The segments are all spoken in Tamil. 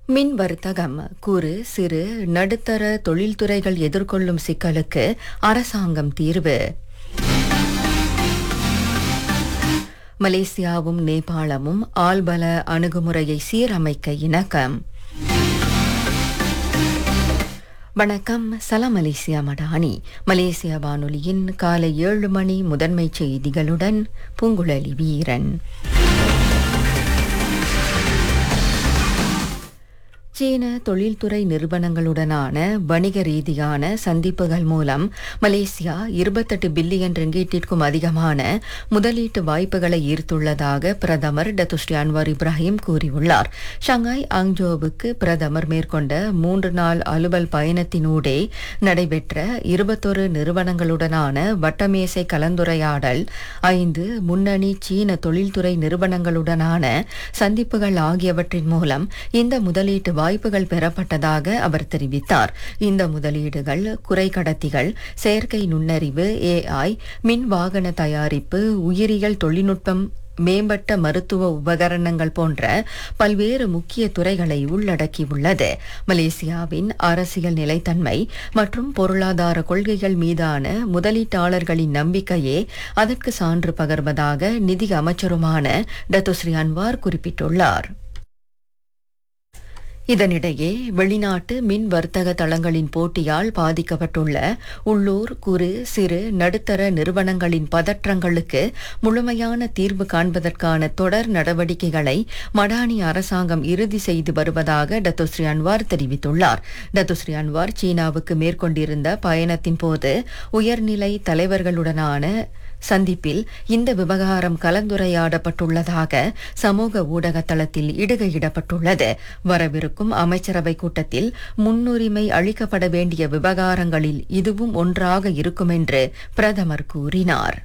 மின் வர்த்தகம் குறு சிறு நடுத்தர தொழில்துறைகள் எதிர்கொள்ளும் சிக்கலுக்கு அரசாங்கம் தீர்வு மலேசியாவும் நேபாளமும் ஆள்பல அணுகுமுறையை சீரமைக்க இணக்கம் வணக்கம் சலாம் மலேசியா மடானி மலேசிய வானொலியின் காலை ஏழு மணி முதன்மை செய்திகளுடன் பூங்குழலி வீரன் சீன தொழில்துறை நிறுவனங்களுடனான வணிக ரீதியான சந்திப்புகள் மூலம் மலேசியா இருபத்தெட்டு பில்லியன் ரிங்கீட்டிற்கும் அதிகமான முதலீட்டு வாய்ப்புகளை ஈர்த்துள்ளதாக பிரதமர் டத்துஸ்ரீ அன்வார் இப்ராஹிம் கூறியுள்ளார் ஷங்காய் அங்ஜோவுக்கு பிரதமர் மேற்கொண்ட மூன்று நாள் அலுவல் பயணத்தினூடே நடைபெற்ற இருபத்தொரு நிறுவனங்களுடனான வட்டமேசை கலந்துரையாடல் ஐந்து முன்னணி சீன தொழில்துறை நிறுவனங்களுடனான சந்திப்புகள் ஆகியவற்றின் மூலம் இந்த முதலீட்டு வாய்ப்புகள் பெறப்பட்டதாக அவர் தெரிவித்தார் இந்த முதலீடுகள் குறைக்கடத்திகள் செயற்கை நுண்ணறிவு ஏஐ மின் வாகன தயாரிப்பு உயிரியல் தொழில்நுட்பம் மேம்பட்ட மருத்துவ உபகரணங்கள் போன்ற பல்வேறு முக்கிய துறைகளை உள்ளடக்கியுள்ளது மலேசியாவின் அரசியல் நிலைத்தன்மை மற்றும் பொருளாதார கொள்கைகள் மீதான முதலீட்டாளர்களின் நம்பிக்கையே அதற்கு சான்று பகர்வதாக நிதி அமைச்சருமான டத்துஸ்ரீ அன்வார் குறிப்பிட்டுள்ளார் இதனிடையே வெளிநாட்டு மின் வர்த்தக தளங்களின் போட்டியால் பாதிக்கப்பட்டுள்ள உள்ளூர் குறு சிறு நடுத்தர நிறுவனங்களின் பதற்றங்களுக்கு முழுமையான தீர்வு காண்பதற்கான தொடர் நடவடிக்கைகளை மடானி அரசாங்கம் இறுதி செய்து வருவதாக டத்துஸ்ரீ அன்வார் தெரிவித்துள்ளார் டத்துஸ்ரீ அன்வார் சீனாவுக்கு மேற்கொண்டிருந்த பயணத்தின் போது உயர்நிலை தலைவர்களுடனான சந்திப்பில் இந்த விவகாரம் கலந்துரையாடப்பட்டுள்ளதாக சமூக ஊடக தளத்தில் இடுகையிடப்பட்டுள்ளது வரவிருக்கும் அமைச்சரவை கூட்டத்தில் முன்னுரிமை அளிக்கப்பட வேண்டிய விவகாரங்களில் இதுவும் ஒன்றாக இருக்கும் என்று பிரதமர் கூறினார்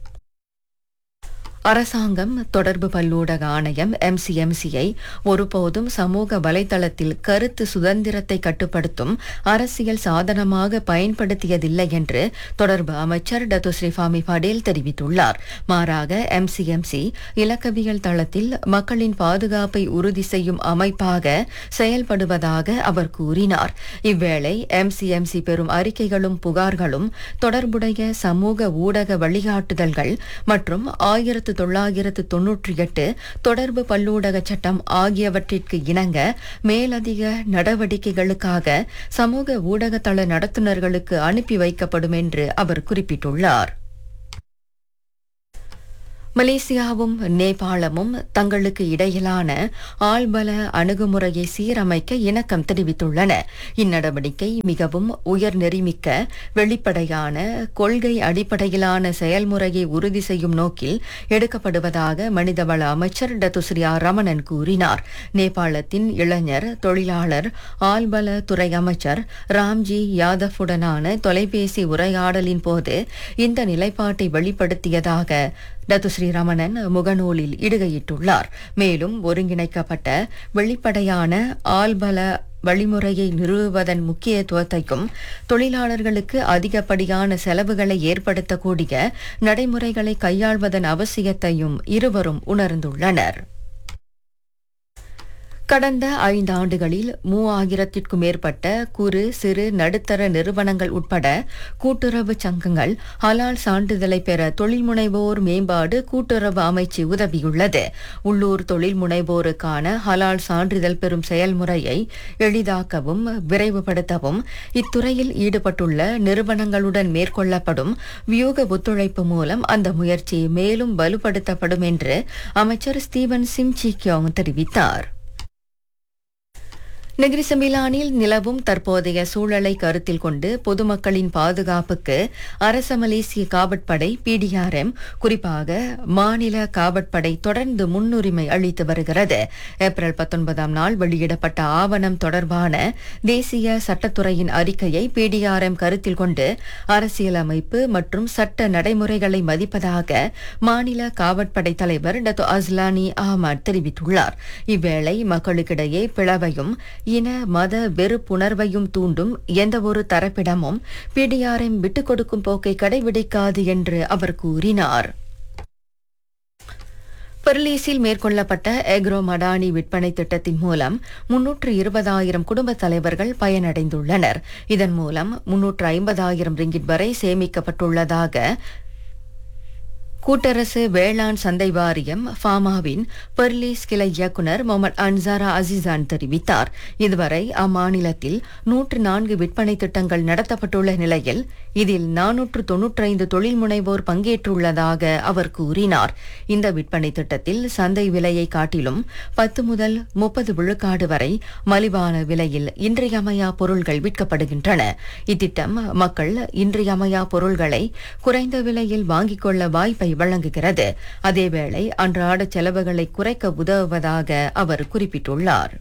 அரசாங்கம் தொடர்பு பல்லூடக ஆணையம் எம்சிஎம்சியை ஒருபோதும் சமூக வலைதளத்தில் கருத்து சுதந்திரத்தை கட்டுப்படுத்தும் அரசியல் சாதனமாக பயன்படுத்தியதில்லை என்று தொடர்பு அமைச்சர் டத்துஸ்ரீ ஃபாமி படேல் தெரிவித்துள்ளார் மாறாக எம்சிஎம்சி இலக்கவியல் தளத்தில் மக்களின் பாதுகாப்பை உறுதி செய்யும் அமைப்பாக செயல்படுவதாக அவர் கூறினார் இவ்வேளை எம்சிஎம்சி பெறும் அறிக்கைகளும் புகார்களும் தொடர்புடைய சமூக ஊடக வழிகாட்டுதல்கள் மற்றும் ஆயிரத்து தொள்ளாயிரத்து தொன்னூற்றி எட்டு தொடர்பு பல்லூடக சட்டம் ஆகியவற்றிற்கு இணங்க மேலதிக நடவடிக்கைகளுக்காக சமூக ஊடகத்தள நடத்துனர்களுக்கு அனுப்பி வைக்கப்படும் என்று அவர் குறிப்பிட்டுள்ளார் மலேசியாவும் நேபாளமும் தங்களுக்கு இடையிலான ஆள்பல அணுகுமுறையை சீரமைக்க இணக்கம் தெரிவித்துள்ளன இந்நடவடிக்கை மிகவும் உயர் நெறிமிக்க வெளிப்படையான கொள்கை அடிப்படையிலான செயல்முறையை உறுதி செய்யும் நோக்கில் எடுக்கப்படுவதாக மனிதவள அமைச்சர் டத்துஸ்ரீ ஆர் ரமணன் கூறினார் நேபாளத்தின் இளைஞர் தொழிலாளர் ஆள்பல துறை அமைச்சர் ராம்ஜி யாதவுடனான தொலைபேசி உரையாடலின் போது இந்த நிலைப்பாட்டை வெளிப்படுத்தியதாக டத்துஸ்ரீ ரமணன் முகநூலில் இடுகையிட்டுள்ளார் மேலும் ஒருங்கிணைக்கப்பட்ட வெளிப்படையான ஆள்பல வழிமுறையை நிறுவுவதன் முக்கியத்துவத்தையும் தொழிலாளர்களுக்கு அதிகப்படியான செலவுகளை ஏற்படுத்தக்கூடிய நடைமுறைகளை கையாள்வதன் அவசியத்தையும் இருவரும் உணர்ந்துள்ளனர் கடந்த ஐந்து ஆண்டுகளில் மூவாயிரத்திற்கும் மேற்பட்ட குறு சிறு நடுத்தர நிறுவனங்கள் உட்பட கூட்டுறவு சங்கங்கள் ஹலால் சான்றிதழை பெற தொழில் முனைவோர் மேம்பாடு கூட்டுறவு அமைச்சு உதவியுள்ளது உள்ளூர் தொழில் முனைவோருக்கான ஹலால் சான்றிதழ் பெறும் செயல்முறையை எளிதாக்கவும் விரைவுபடுத்தவும் இத்துறையில் ஈடுபட்டுள்ள நிறுவனங்களுடன் மேற்கொள்ளப்படும் வியூக ஒத்துழைப்பு மூலம் அந்த முயற்சி மேலும் வலுப்படுத்தப்படும் என்று அமைச்சர் ஸ்டீவன் சிம்சி கியோங் தெரிவித்தார் நெகிரி சமிலானில் நிலவும் தற்போதைய சூழலை கருத்தில் கொண்டு பொதுமக்களின் பாதுகாப்புக்கு அரச மலேசிய காவற்படை பிடிஆர்எம் குறிப்பாக மாநில காவற்படை தொடர்ந்து முன்னுரிமை அளித்து வருகிறது ஏப்ரல் பத்தொன்பதாம் நாள் வெளியிடப்பட்ட ஆவணம் தொடர்பான தேசிய சட்டத்துறையின் அறிக்கையை பிடிஆர்எம் கருத்தில் கொண்டு அரசியலமைப்பு மற்றும் சட்ட நடைமுறைகளை மதிப்பதாக மாநில காவற்படை தலைவர் டத்து அஸ்லானி அஹமத் தெரிவித்துள்ளார் இவ்வேளை மக்களுக்கிடையே பிளவையும் இன மத வெறுப்புணர்வையும் தூண்டும் எந்தவொரு தரப்பிடமும் பிடிஆர்எம் விட்டுக் கொடுக்கும் போக்கை கடைபிடிக்காது என்று அவர் கூறினார் பெர்லீஸில் மேற்கொள்ளப்பட்ட எக்ரோ மடானி விற்பனை திட்டத்தின் மூலம் முன்னூற்று இருபதாயிரம் குடும்ப தலைவர்கள் பயனடைந்துள்ளனர் இதன் மூலம் முன்னூற்று ஐம்பதாயிரம் ரிங்கிட் வரை சேமிக்கப்பட்டுள்ளதாக கூட்டரசு வேளாண் சந்தை வாரியம் ஃபாமாவின் பெர்லீஸ் கிளை இயக்குநர் முகமது அன்சாரா அசிசான் தெரிவித்தார் இதுவரை அம்மாநிலத்தில் நூற்று நான்கு விற்பனை திட்டங்கள் நடத்தப்பட்டுள்ள நிலையில் இதில் நானூற்று தொன்னூற்றைந்து தொழில் முனைவோர் பங்கேற்றுள்ளதாக அவர் கூறினார் இந்த விற்பனை திட்டத்தில் சந்தை விலையை காட்டிலும் பத்து முதல் முப்பது விழுக்காடு வரை மலிவான விலையில் இன்றியமையா பொருள்கள் விற்கப்படுகின்றன இத்திட்டம் மக்கள் இன்றியமையா பொருள்களை குறைந்த விலையில் வாங்கிக் கொள்ள வாய்ப்பை வழங்குகிறது அதேவேளை அன்றாட செலவுகளை குறைக்க உதவுவதாக அவர் குறிப்பிட்டுள்ளார்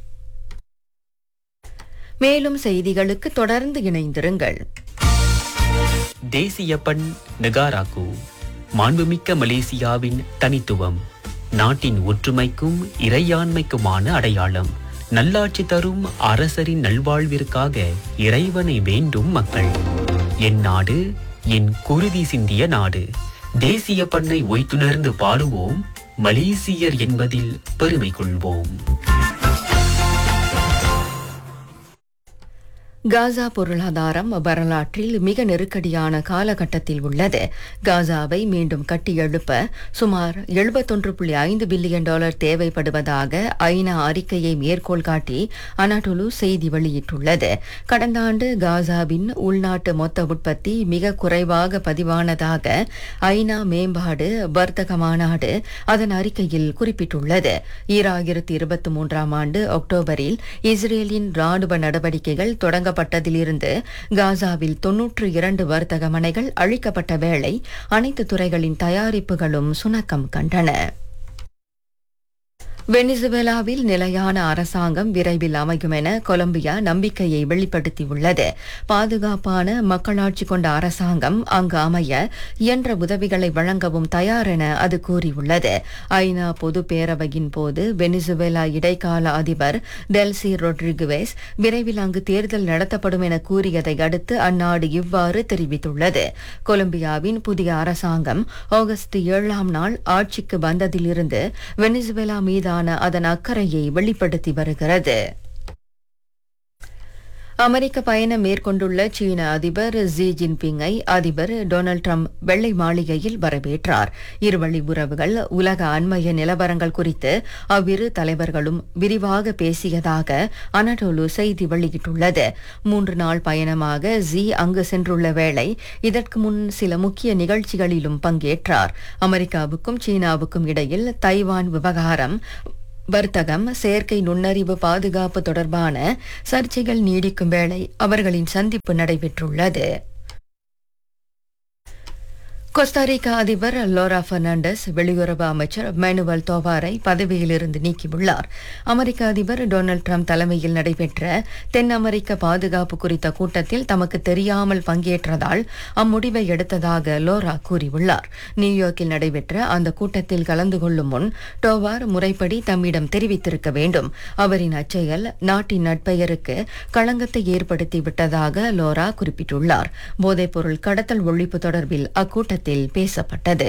மேலும் செய்திகளுக்கு தொடர்ந்து இணைந்திருங்கள் தேசிய பண் நெகாராக்கு மாண்புமிக்க மலேசியாவின் தனித்துவம் நாட்டின் ஒற்றுமைக்கும் இறையாண்மைக்குமான அடையாளம் நல்லாட்சி தரும் அரசரின் நல்வாழ்விற்காக இறைவனை வேண்டும் மக்கள் என் நாடு என் குருதி சிந்திய நாடு தேசிய பண்ணை ஒய்த்துணர்ந்து பாடுவோம் மலேசியர் என்பதில் பெருமை கொள்வோம் காசா பொருளாதாரம் வரலாற்றில் மிக நெருக்கடியான காலகட்டத்தில் உள்ளது காசாவை மீண்டும் கட்டியெழுப்ப சுமார் எழுபத்தொன்று புள்ளி ஐந்து பில்லியன் டாலர் தேவைப்படுவதாக ஐநா அறிக்கையை மேற்கோள் காட்டி அனாட்டோலு செய்தி வெளியிட்டுள்ளது கடந்த ஆண்டு காசாவின் உள்நாட்டு மொத்த உற்பத்தி மிக குறைவாக பதிவானதாக ஐநா மேம்பாடு வர்த்தக மாநாடு அதன் அறிக்கையில் குறிப்பிட்டுள்ளது ஈராயிரத்தி இருபத்தி மூன்றாம் ஆண்டு அக்டோபரில் இஸ்ரேலின் ராணுவ நடவடிக்கைகள் தொடங்கப்பட்டதிலிருந்து காசாவில் தொன்னூற்று இரண்டு வர்த்தக மனைகள் அழிக்கப்பட்ட வேளை அனைத்து துறைகளின் தயாரிப்புகளும் சுணக்கம் கண்டன வெனிசுவேலாவில் நிலையான அரசாங்கம் விரைவில் அமையும் என கொலம்பியா நம்பிக்கையை வெளிப்படுத்தியுள்ளது பாதுகாப்பான மக்களாட்சி கொண்ட அரசாங்கம் அங்கு அமைய இயன்ற உதவிகளை வழங்கவும் தயார் என அது கூறியுள்ளது ஐநா பொது பேரவையின் போது வெனிசுவேலா இடைக்கால அதிபர் டெல்சி ரொட்ரிகுவேஸ் விரைவில் அங்கு தேர்தல் நடத்தப்படும் என கூறியதை அடுத்து அந்நாடு இவ்வாறு தெரிவித்துள்ளது கொலம்பியாவின் புதிய அரசாங்கம் ஆகஸ்ட் ஏழாம் நாள் ஆட்சிக்கு வந்ததிலிருந்து வெனிசுவேலா மீதான அதன் அக்கறையை வெளிப்படுத்தி வருகிறது அமெரிக்க பயணம் மேற்கொண்டுள்ள சீன அதிபர் ஜி ஜின்பிங்கை அதிபர் டொனால்ட் ட்ரம்ப் வெள்ளை மாளிகையில் வரவேற்றார் இருவழி உறவுகள் உலக அண்மைய நிலவரங்கள் குறித்து அவ்விரு தலைவர்களும் விரிவாக பேசியதாக அனடோலு செய்தி வெளியிட்டுள்ளது மூன்று நாள் பயணமாக ஜி அங்கு சென்றுள்ள வேளை இதற்கு முன் சில முக்கிய நிகழ்ச்சிகளிலும் பங்கேற்றார் அமெரிக்காவுக்கும் சீனாவுக்கும் இடையில் தைவான் விவகாரம் வர்த்தகம் செயற்கை நுண்ணறிவு பாதுகாப்பு தொடர்பான சர்ச்சைகள் நீடிக்கும் வேளை அவர்களின் சந்திப்பு நடைபெற்றுள்ளது கோஸ்டாரிக்கா அதிபர் லோரா பெர்னாண்டஸ் வெளியுறவு அமைச்சர் மேனுவல் தோவாரை பதவியிலிருந்து நீக்கியுள்ளார் அமெரிக்க அதிபர் டொனால்ட் ட்ரம்ப் தலைமையில் நடைபெற்ற தென் அமெரிக்க பாதுகாப்பு குறித்த கூட்டத்தில் தமக்கு தெரியாமல் பங்கேற்றதால் அம்முடிவை எடுத்ததாக லோரா கூறியுள்ளார் நியூயார்க்கில் நடைபெற்ற அந்த கூட்டத்தில் கலந்து கொள்ளும் முன் டோவார் முறைப்படி தம்மிடம் தெரிவித்திருக்க வேண்டும் அவரின் அச்செயல் நாட்டின் நட்பெயருக்கு களங்கத்தை ஏற்படுத்தி விட்டதாக லோரா குறிப்பிட்டுள்ளார் போதைப்பொருள் கடத்தல் ஒழிப்பு தொடர்பில் அக்கூட்டத்தில் கூட்டத்தில் பேசப்பட்டது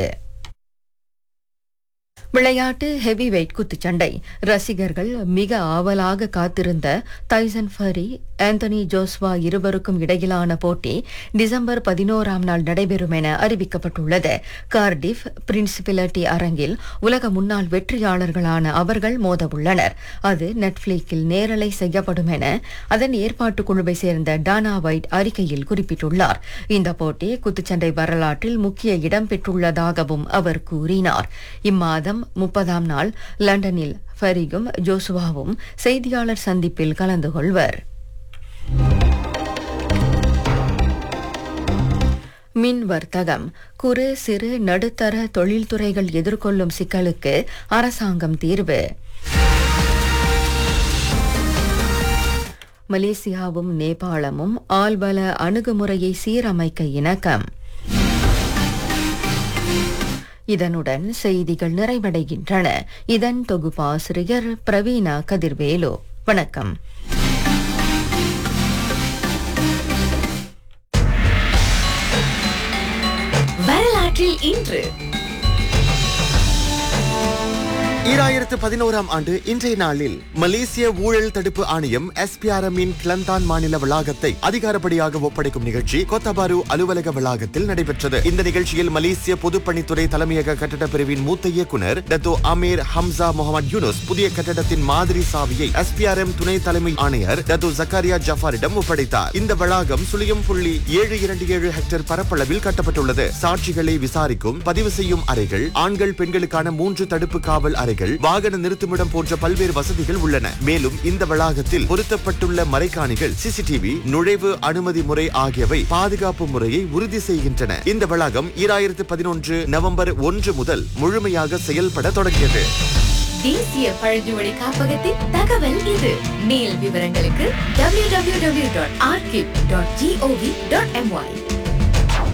விளையாட்டு ஹெவி வெயிட் குத்துச்சண்டை ரசிகர்கள் மிக ஆவலாக காத்திருந்த தைசன் ஃபரி ஆந்தனி ஜோஸ்வா இருவருக்கும் இடையிலான போட்டி டிசம்பர் பதினோராம் நாள் நடைபெறும் என அறிவிக்கப்பட்டுள்ளது கார்டிஃப் பிரின்சிபிலிட்டி அரங்கில் உலக முன்னாள் வெற்றியாளர்களான அவர்கள் மோதவுள்ளனர் அது நெட்ஃபிளிக்கில் நேரலை செய்யப்படும் என அதன் ஏற்பாட்டு குழுவை சேர்ந்த டானா வைட் அறிக்கையில் குறிப்பிட்டுள்ளார் இந்த போட்டி குத்துச்சண்டை வரலாற்றில் முக்கிய இடம் பெற்றுள்ளதாகவும் அவர் கூறினார் இம்மாதம் முப்பதாம் நாள் லண்டனில் ஃபரிகும் ஜோசுவாவும் செய்தியாளர் சந்திப்பில் கலந்து கொள்வர் மின் வர்த்தகம் குறு சிறு நடுத்தர தொழில்துறைகள் எதிர்கொள்ளும் சிக்கலுக்கு அரசாங்கம் தீர்வு மலேசியாவும் நேபாளமும் ஆள்பல அணுகுமுறையை சீரமைக்க இணக்கம் இதனுடன் செய்திகள் நிறைவடைகின்றன இதன் தொகுப்பாசிரியர் பிரவீணா கதிர்வேலு வணக்கம் வரலாற்றில் இன்று ஈராயிரத்து பதினோராம் ஆண்டு இன்றைய நாளில் மலேசிய ஊழல் தடுப்பு ஆணையம் எஸ்பிஆர்எம் இன் கிளந்தான் மாநில வளாகத்தை அதிகாரப்படியாக ஒப்படைக்கும் நிகழ்ச்சி கொத்தபாரு அலுவலக வளாகத்தில் நடைபெற்றது இந்த நிகழ்ச்சியில் மலேசிய பொதுப்பணித்துறை தலைமையக கட்டட பிரிவின் மூத்த இயக்குனர் Dato Amir Hamzah Mohamed Yunus புதிய கட்டடத்தின் மாதிரி சாவியை எஸ்பிஆர்எம் துணை தலைமை ஆணையர் டத்தோ ஜக்காரியா ஜஃபாரிடம் ஒப்படைத்தார் இந்த வளாகம் சுழியம் புள்ளி ஏழு இரண்டு ஏழு ஹெக்டேர் பரப்பளவில் கட்டப்பட்டுள்ளது சாட்சிகளை விசாரிக்கும் பதிவு செய்யும் அறைகள் ஆண்கள் பெண்களுக்கான மூன்று தடுப்பு காவல் அறைகள் வாகன நிறுத்துமிடம் போன்ற பல்வேறு வசதிகள் உள்ளன மேலும் இந்த வளாகத்தில் பொருத்தப்பட்டுள்ள மறைக்காணிகள் சிசிடிவி நுழைவு அனுமதி முறை ஆகியவை பாதுகாப்பு முறையை உறுதி செய்கின்றன இந்த வளாகம் ஈராயிரத்து பதினொன்று நவம்பர் ஒன்று முதல் முழுமையாக செயல்பட தொடங்கியது தேசிய பழங்குடி காப்பகத்தின் தகவல் இது மேல் விவரங்களுக்கு www.archive.gov.my